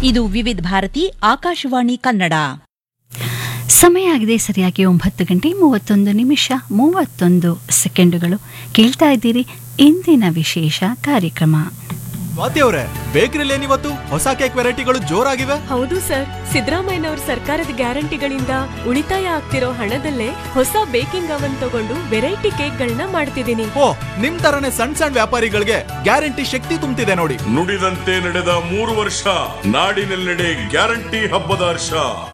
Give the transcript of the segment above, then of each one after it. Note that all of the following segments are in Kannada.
ಇದು ವಿವಿಧ ಭಾರತಿ ಆಕಾಶವಾಣಿ ಕನ್ನಡ ಸಮಯ ಆಗಿದೆ ಸರಿಯಾಗಿ ಒಂಬತ್ತು ಗಂಟೆ ಮೂವತ್ತೊಂದು ನಿಮಿಷ ಮೂವತ್ತೊಂದು ಸೆಕೆಂಡುಗಳು ಕೇಳ್ತಾ ಇದ್ದೀರಿ ಇಂದಿನ ವಿಶೇಷ ಕಾರ್ಯಕ್ರಮ ಸ್ವಾತಿ ಅವರೇ ಬೇಕರಿಲಿ ಏನಿವತ್ತು ಹೊಸ ಕೇಕ್ ವೆರೈಟಿಗಳು ಜೋರಾಗಿವೆ ಹೌದು ಸರ್ ಸಿದ್ದರಾಮಯ್ಯನವ್ರ ಸರ್ಕಾರದ ಗ್ಯಾರಂಟಿಗಳಿಂದ ಉಳಿತಾಯ ಆಗ್ತಿರೋ ಹಣದಲ್ಲೇ ಹೊಸ ಬೇಕಿಂಗ್ ಅವನ್ ತಗೊಂಡು ವೆರೈಟಿ ಕೇಕ್ಗಳನ್ನ ಮಾಡ್ತಿದ್ದೀನಿ ಓ ನಿಮ್ ತರನೇ ಸಣ್ಣ ಸಣ್ಣ ವ್ಯಾಪಾರಿಗಳಿಗೆ ಗ್ಯಾರಂಟಿ ಶಕ್ತಿ ತುಂಬ್ತಿದೆ ನೋಡಿ ನುಡಿದಂತೆ ನಡೆದ ಮೂರು ವರ್ಷ ನಾಡಿನೆಲ್ಲೆಡೆ ಗ್ಯಾರಂಟಿ ಹಬ್ಬದ ಹರ್ಷ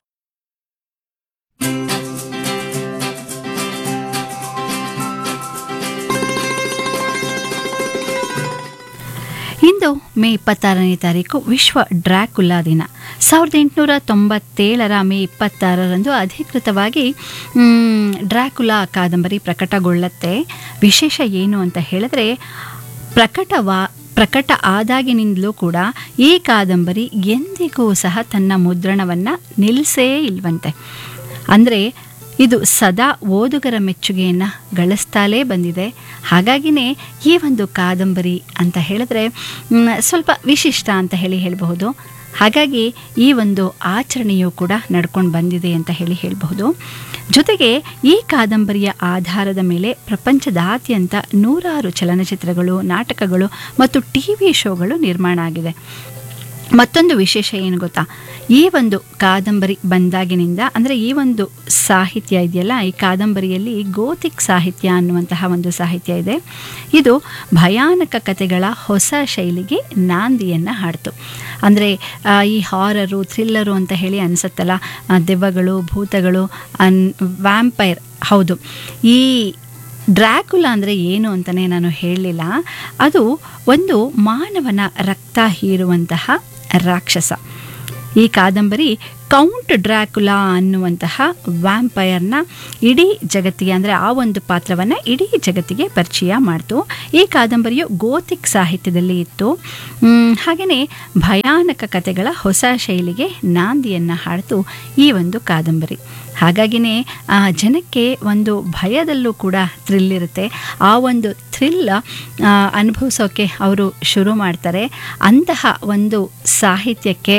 ಇಂದು ಮೇ ಇಪ್ಪತ್ತಾರನೇ ತಾರೀಕು ವಿಶ್ವ ಡ್ರ್ಯಾಕುಲಾ ದಿನ ಸಾವಿರದ ಎಂಟುನೂರ ತೊಂಬತ್ತೇಳರ ಮೇ ಇಪ್ಪತ್ತಾರರಂದು ಅಧಿಕೃತವಾಗಿ ಮ್, ಡ್ರ್ಯಾಕುಲಾ ಕಾದಂಬರಿ ಪ್ರಕಟಗೊಳ್ಳುತ್ತೆ ವಿಶೇಷ ಏನು ಅಂತ ಹೇಳಿದ್ರೆ ಪ್ರಕಟವಾ ಪ್ರಕಟ ಆದಾಗಿನಿಂದಲೂ ಕೂಡ ಈ ಕಾದಂಬರಿ ಎಂದಿಗೂ ಸಹ ತನ್ನ ಮುದ್ರಣವನ್ನು ನಿಲ್ಲಿಸೇ ಇಲ್ವಂತೆ ಅಂದರೆ ಇದು ಸದಾ ಓದುಗರ ಮೆಚ್ಚುಗೆಯನ್ನು ಗಳಿಸ್ತಾಲೇ ಬಂದಿದೆ ಹಾಗಾಗಿನೇ ಈ ಒಂದು ಕಾದಂಬರಿ ಅಂತ ಹೇಳಿದ್ರೆ ಮ್, ಸ್ವಲ್ಪ ವಿಶಿಷ್ಟ ಅಂತ ಹೇಳಿ ಹೇಳಬಹುದು ಹಾಗಾಗಿ ಈ ಒಂದು ಆಚರಣೆಯು ಕೂಡ ನಡ್ಕೊಂಡು ಬಂದಿದೆ ಅಂತ ಹೇಳಿ ಹೇಳಬಹುದು ಜೊತೆಗೆ ಈ ಕಾದಂಬರಿಯ ಆಧಾರದ ಮೇಲೆ ಪ್ರಪಂಚದಾದ್ಯಂತ ನೂರಾರು ಚಲನಚಿತ್ರಗಳು ನಾಟಕಗಳು ಮತ್ತು ಟಿ ವಿ ಶೋಗಳು ನಿರ್ಮಾಣ ಆಗಿದೆ ಮತ್ತೊಂದು ವಿಶೇಷ ಏನು ಗೊತ್ತಾ ಈ ಒಂದು ಕಾದಂಬರಿ ಬಂದಾಗಿನಿಂದ ಅಂದರೆ ಈ ಒಂದು ಸಾಹಿತ್ಯ ಇದೆಯಲ್ಲ ಈ ಕಾದಂಬರಿಯಲ್ಲಿ ಗೋತಿಕ್ ಸಾಹಿತ್ಯ ಅನ್ನುವಂತಹ ಒಂದು ಸಾಹಿತ್ಯ ಇದೆ ಇದು ಭಯಾನಕ ಕಥೆಗಳ ಹೊಸ ಶೈಲಿಗೆ ನಾಂದಿಯನ್ನು ಹಾಡ್ತು ಅಂದರೆ ಈ ಹಾರರು ಥ್ರಿಲ್ಲರು ಅಂತ ಹೇಳಿ ಅನಿಸುತ್ತಲ್ಲ ಆ, ದೆವ್ವಗಳು ಭೂತಗಳು ಅನ್ ವ್ಯಾಂಪೈರ್ ಹೌದು ಈ ಡ್ರ್ಯಾಕುಲಾ ಅಂದರೆ ಏನು ಅಂತಲೇ ನಾನು ಹೇಳಲಿಲ್ಲ ಅದು ಒಂದು ಮಾನವನ ರಕ್ತ ಹೀರುವಂತಹ ರಾಕ್ಷಸ ಈ ಕಾದಂಬರಿ ಕೌಂಟ್ ಡ್ರ್ಯಾಕುಲಾ ಅನ್ನುವಂತಹ ವ್ಯಾಂಪೈರ್ನ ಇಡೀ ಜಗತ್ತಿಗೆ ಅಂದರೆ ಆ ಒಂದು ಪಾತ್ರವನ್ನು ಇಡೀ ಜಗತ್ತಿಗೆ ಪರಿಚಯ ಮಾಡ್ತು ಈ ಕಾದಂಬರಿಯು ಗೋತಿಕ್ ಸಾಹಿತ್ಯದಲ್ಲಿ ಇತ್ತು ಹಾಗೆಯೇ ಭಯಾನಕ ಕಥೆಗಳ ಹೊಸ ಶೈಲಿಗೆ ನಾಂದಿಯನ್ನು ಹಾಡ್ತು ಈ ಒಂದು ಕಾದಂಬರಿ ಹಾಗಾಗಿನೇ ಆ ಜನಕ್ಕೆ ಒಂದು ಭಯದಲ್ಲೂ ಕೂಡ ಥ್ರಿಲ್ ಇರುತ್ತೆ ಆ ಒಂದು ಥ್ರಿಲ್ ಅನುಭವಿಸೋಕ್ಕೆ ಅವರು ಶುರು ಮಾಡ್ತಾರೆ ಅಂತಹ ಒಂದು ಸಾಹಿತ್ಯಕ್ಕೆ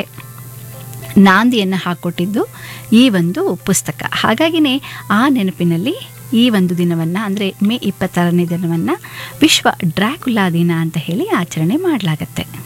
ನಾಂದಿಯನ್ನು ಹಾಕ್ಕೊಟ್ಟಿದ್ದು ಈ ಒಂದು ಪುಸ್ತಕ ಹಾಗಾಗಿನೇ ಆ ನೆನಪಿನಲ್ಲಿ ಈ ಒಂದು ದಿನವನ್ನು ಅಂದರೆ ಮೇ ಇಪ್ಪತ್ತಾರನೇ ದಿನವನ್ನು ವಿಶ್ವ ಡ್ರ್ಯಾಕುಲಾ ದಿನ ಅಂತ ಹೇಳಿ ಆಚರಣೆ ಮಾಡಲಾಗತ್ತೆ